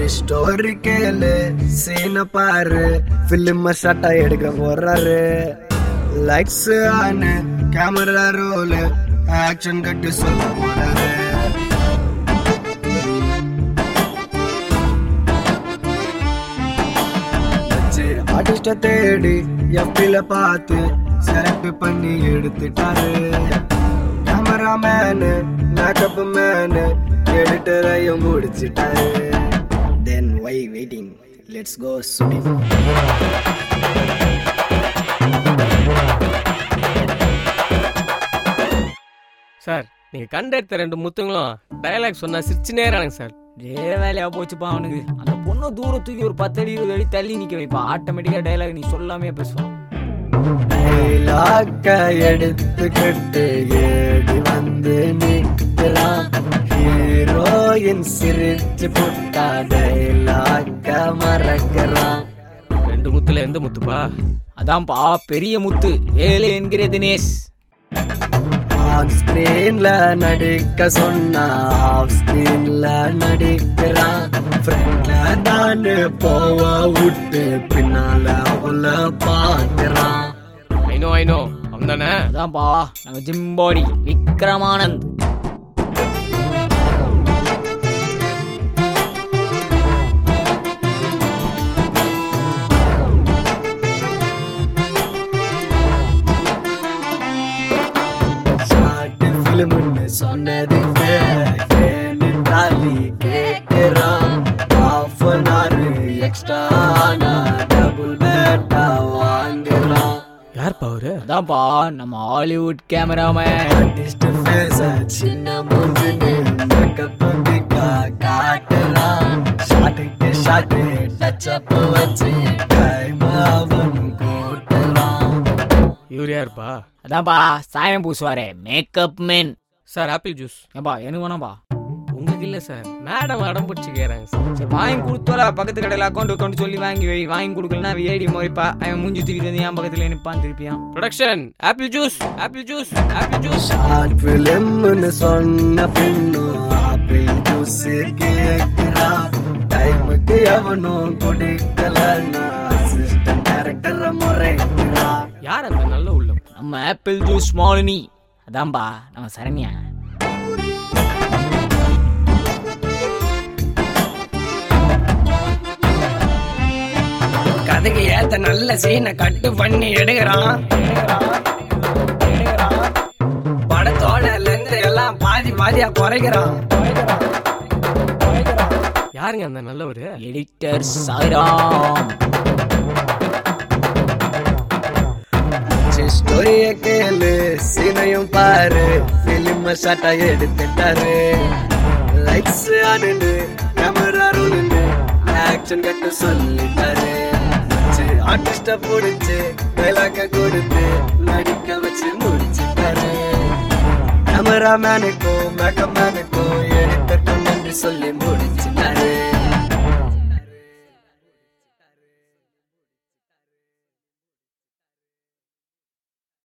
story கேளு சீன பாரு பிலிம் ஷாட்டா எடுக்க போறாரு lights on camera roll action cut சொல்ல போறாரு ஆர்டிஸ்ட தேடி எப்பில பார்த்து செலக்ட் பண்ணி எடுத்துட்டாரு கேமராமேனு மேக்கப் மேனு எடிட்டரையும் முடிச்சிட்டாரு then why waiting let's go shooting sir நீங்க கண்டெடுத்த ரெண்டு முத்துங்களும் டயலாக் சொன்னா சிரிச்சுனே இருக்கானுங்க சார் இதே வேலையா போச்சுப்பா அவனுக்கு அந்த பொண்ணை தூரத்துக்கு ஒரு பத்து அடி இருபது அடி தள்ளி நிக்க வைப்பா ஆட்டோமேட்டிக்கா டைலாக் நீ சொல்லாமே பேசுவான் டைலாக்க எடுத்துக்கிட்டு ஏடி வந்து நிற்கிறான் ஹீரோயின் சிரிச்சு புட்டா டைலாக்க மறக்கிறான் ரெண்டு முத்துல எந்த முத்துப்பா அதான்ப்பா பெரிய முத்து ஏழு என்கிற தினேஷ் ஆன் ஸ்கிரீன்ல நடிக்க சொன்னா ஆஃப் ஸ்கிரீன்ல நடிக்கிறான் ஃப்ரெண்ட்ல நானு போவ விட்டு பின்னால அவள பாக்குறான் ஐனோ ஐனோ அவன் தானே அதான்ப்பா நம்ம ஜிம்பாடி விக்ரமானந்த் ஷார்ட் ஃபிலிம்னு சொன்னது தாலி கேட்கிறான் half an hour extra double batta வாங்குறான் யார்ப்பா அவரு அதான்ப்பா நம்ம ஹாலிவுட் கேமராமேன் ஆர்டிஸ்ட் ஃபேஸ சின்ன மூஞ்சின்னு மேக்கப் பிக்கா காட்டலாம் ஷாட்டுக்கு ஷாட்டு டச் அப் வச்சு டைம் அவன் கூட்டலாம் இவர் யாருப்பா அதான்ப்பா சாயம் பூசுவாரே makeup man sir apple juice ஏப்பா எனக்கு வேணாம்ப்பா உங்களுக்கு இல்ல சார் மேடம் அடம் பிடிச்சி கேறாங்க சார் சரி வாங்கி கொடுத்தோல பக்கத்து கடையில் அக்கௌண்ட் அக்கௌண்ட் சொல்லி வாங்கி வை வாங்கி கொடுக்கலனா ஏடி முறைப்பா அவன் மூஞ்சி தூக்கிட்டு வந்து என் பக்கத்துல நிப்பான் திருப்பியான் production apple juice apple juice apple juice short ஃபிலிம்னு சொன்ன பின்னும் ஆப்பிள் ஜூஸ் கேட்கிறா டைமுக்கு எவனும் கொடுக்கலன்னா அசிஸ்டன்ட் டைரக்டர் முறைக்கிறா யார் அந்த நல்ல உள்ளம் நம்ம ஆப்பிள் ஜூஸ் மாலினி அதான்பா நம்ம சரண்யா கதைக்கு ஏத்த நல்ல சீனை கட்டு பண்ணி எடுக்கிறான் படத்தோட லென்த் எல்லாம் பாதி பாதியா குறைக்கிறான் யாருங்க அந்த நல்லவரு எடிட்டர் சாய்ராம் ஸ்டோரிய கேளு சீனையும் பாரு பிலிம் ஷாட்டா எடுத்துட்டாரு லைட்ஸ் ஆனு கேமரா ரோலுன்னு ஆக்ஷன் கட்டு சொல்லிட்டாரு ஆர்டிஸ்ட பிடிச்சு டைலாக கொடுத்து நடிக்க வச்சு முடிச்சுட்டாரு கேமராமேனுக்கும் மேக்கப் மேனுக்கும் எடிட்டருக்கும் நன்றி சொல்லி முடிச்சு